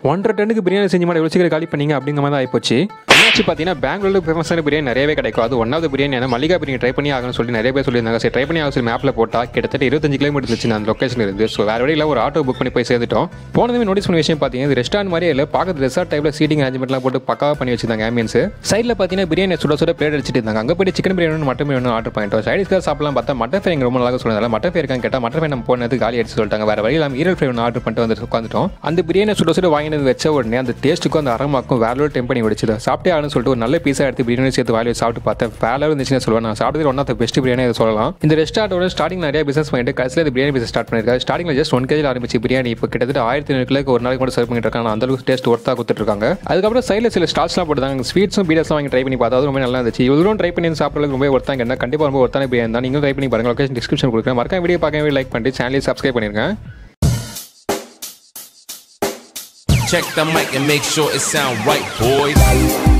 ஒன்றரை டன்னுக்கு பிரியாணி செஞ்சு மாதிரி எவ்வளோ சீக்கிரம் காலி பண்ணீங்க அப்படிங்கிற மாதிரி தான் ஆயிப்போச்சு என்னாச்சு பார்த்தீங்கன்னா பெங்களூரில் ஃபேமஸான பிரியாணி நிறையவே கிடைக்கும் அது ஒன்றாவது பிரியாணி என்ன மல்லிகா பிரியாணி ட்ரை பண்ணி ஆகணும்னு சொல்லி நிறைய பேர் சொல்லியிருந்தாங்க சரி ட்ரை பண்ணி ஆக சொல்லி மேப்பில் போட்டால் கிட்டத்தட்ட இருபத்தஞ்சு கிலோமீட்டர் இருந்துச்சு அந்த லொக்கேஷன் இருந்து ஸோ வேறு வழியில் ஒரு ஆட்டோ புக் பண்ணி போய் சேர்ந்துட்டோம் போனதுமே நோட்டீஸ் பண்ண விஷயம் பார்த்தீங்கன்னா இது ரெஸ்டாரண்ட் மாதிரியே இல்லை பார்க்கறது ரெசார்ட் டைப்பில் சீட்டிங் அரேஞ்ச்மெண்ட்லாம் போட்டு பக்காவாக பண்ணி வச்சிருந்தாங்க ஆம்பியன்ஸ் சைடில் பார்த்தீங்கன்னா பிரியாணி சுட சுட பிளேட் அடிச்சிட்டு இருந்தாங்க அங்கே போய் chicken biryani mutton biryani order பண்ணிட்டோம் சைடிஸ்க்காக சாப்பிடலாம் பார்த்தா மட்டன் ஃப்ரை ரொம்ப நல்லா சொல்லுவாங்க மட்டன் ஃப்ரை இருக்கான்னு கேட்டால் மட்டன் ஃப்ரை நம்ம போனது காலி அடிச்சு சொல்லிட்டாங்க வேறு வழியில் நம்ம ஈரல் ஃப்ரை ஒன்று ஆர்டர் பண்ணிட்டு வந்து உட்காந்துட்டோம் அந்த பிரியாணி சுட சுட வாங்கினது வச்ச உடனே அந்த டேஸ்ட்டுக்கும் அந்த அரமாக்கும் வேற ஒரு டெம் பண்ணி விடுச்சு சாப்பிட்டே ஆகணும்னு சொல்லிட்டு ஒரு நல்ல பீஸாக எடுத்து பிரியாணி சேர்த்து வாயில் வச்சு சாப்பிட்டு பார்த்தேன் வேலை இருந்துச்சுன்னு சொல்லுவேன் நான் சாப்பிட்டது one of the best biryani அதை சொல்லலாம் இந்த ரெஸ்டாரண்டோட ஸ்டார்டிங் நிறைய பிசினஸ் பண்ணிட்டு கடைசியில் இந்த பிரியாணி பிசினஸ் ஸ்டார்ட் பண்ணிருக்காரு ஸ்டார்டிங்ல ஜஸ்ட் ஒன் கேஜில் ஆரம்பிச்சு பிரியாணி இப்போ கிட்டத்தட்ட ஆயிரத்தி ஐநூறு கிலோக்கு ஒரு நாளைக்கு கூட சர்வ் பண்ணிட்டு இருக்காங்க அந்த அளவுக்கு டேஸ்ட் ஒர்த்தாக கொடுத்துட்டு இருக்காங்க அதுக்கப்புறம் சைடில் சில ஸ்டால்ஸ்லாம் போட்டுருந்தாங்க ஸ்வீட்ஸும் பீடர்ஸ்லாம் வாங்கி ட்ரை பண்ணி பார்த்தா அது ரொம்ப நல்லா இருந்துச்சு இவ்வளோ ட்ரை பண்ணி சாப்பிட்றது ரொம்ப ஒருத்தாங்க என்ன கண்டிப்பாக ரொம்ப ஒருத்தான பிரியாணி தான் நீங்களும் ட்ரை பண்ணி பாருங்க லொகேஷன் டிஸ்கிரிப்ஷன் கொடுக்குறேன் மறக்காம வீடியோ பார்க்கவே லைக் பண்ணிட்டு சேனலையும் சப்ஸ்கிரைப் பண்ணிருங்க Check the mic and make sure it sound right, boys.